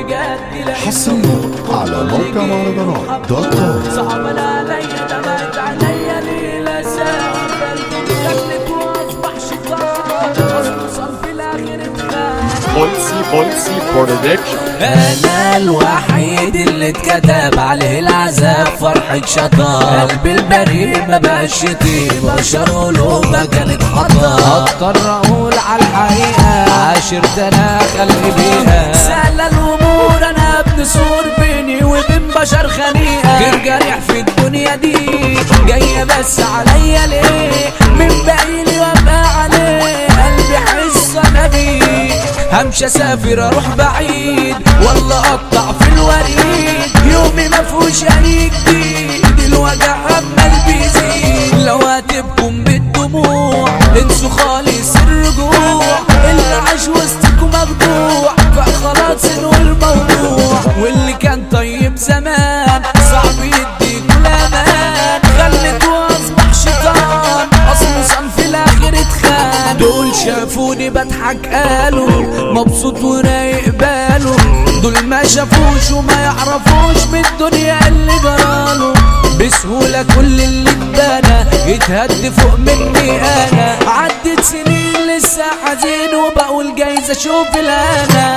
بجد لقيت حصريا على موقع مهرجانات دوت كوم صعبان عليا دمعت عليا ليلة ساعة قلبي خلت واصبح شيطان اصل في الاخر اتخان بولسي بولسي برودكشن انا الوحيد اللي اتكتب عليه العذاب فرحة شطار قلبي البريء ما بقاش يطيب بشر قلوبها كانت حطام اضطر اقول على الحقيقة عاشرت انا خلي بيها سهل الامور انا ابن سور بيني وبين بشر خنيقة غير جريح في الدنيا دي جاية بس عليا ليه من بعيني وابقى عليه قلبي حس انا بيه همشي اسافر اروح بعيد ولا اقطع في الوريد يومي ما فيهوش اي جديد الوجع عمال بيزيد لو هتبكم بالدموع انسوا خالص الرجوع اللي عاش وسطكم مخدوع فخلاص انه الموضوع واللي كان طيب زمان صعب يديكوا الامان خلت واصبح شيطان اصله صن في الاخر اتخان دول شافوني بضحك قالوا مبسوط ورايق باله دول ما شافوش وما يعرفوش من الدنيا اللي جراله بسهولة كل اللي اتبنى يتهد فوق مني انا عدت سنين لسه حزين وبقول جايز اشوف الانا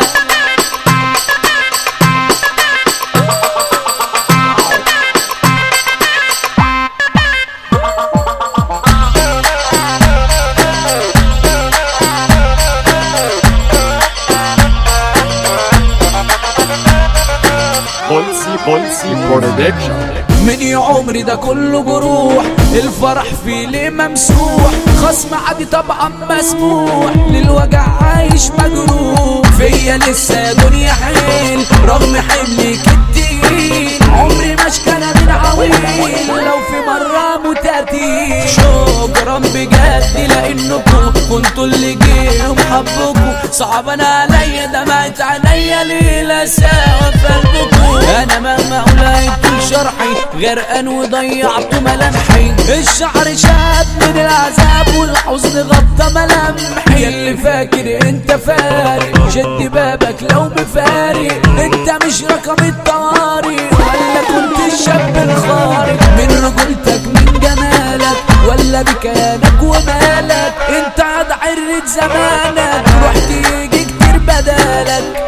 بولسي بولسي برودكشن من يا عمري ده كله جروح الفرح فيه ليه ممسوح خصم عادي طبعا مسموح للوجع عايش مجروح فيا لسه يا دنيا حيل رغم حملك التقيل عمري ما اشكنا من عويل لو في مرة متاتي شكرا بجد لانكم كنتوا اللي جيهم حبكم صعبان عليا دمعت عليا ليلة سوا في قلبكم انا مهما قلت شرحي غرقان وضيعت ملامحي الشعر شاب من العذاب والحزن غطى ملامحي ياللي فاكر انت فارق شد بابك لو مفارق انت مش رقم الطوارئ ولا كنت الشاب الخارق من رجولتك من جمالك ولا بكيانك ومالك انت عاد عرة زمانك رحت يجي كتير بدالك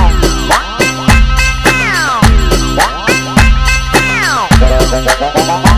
Wow.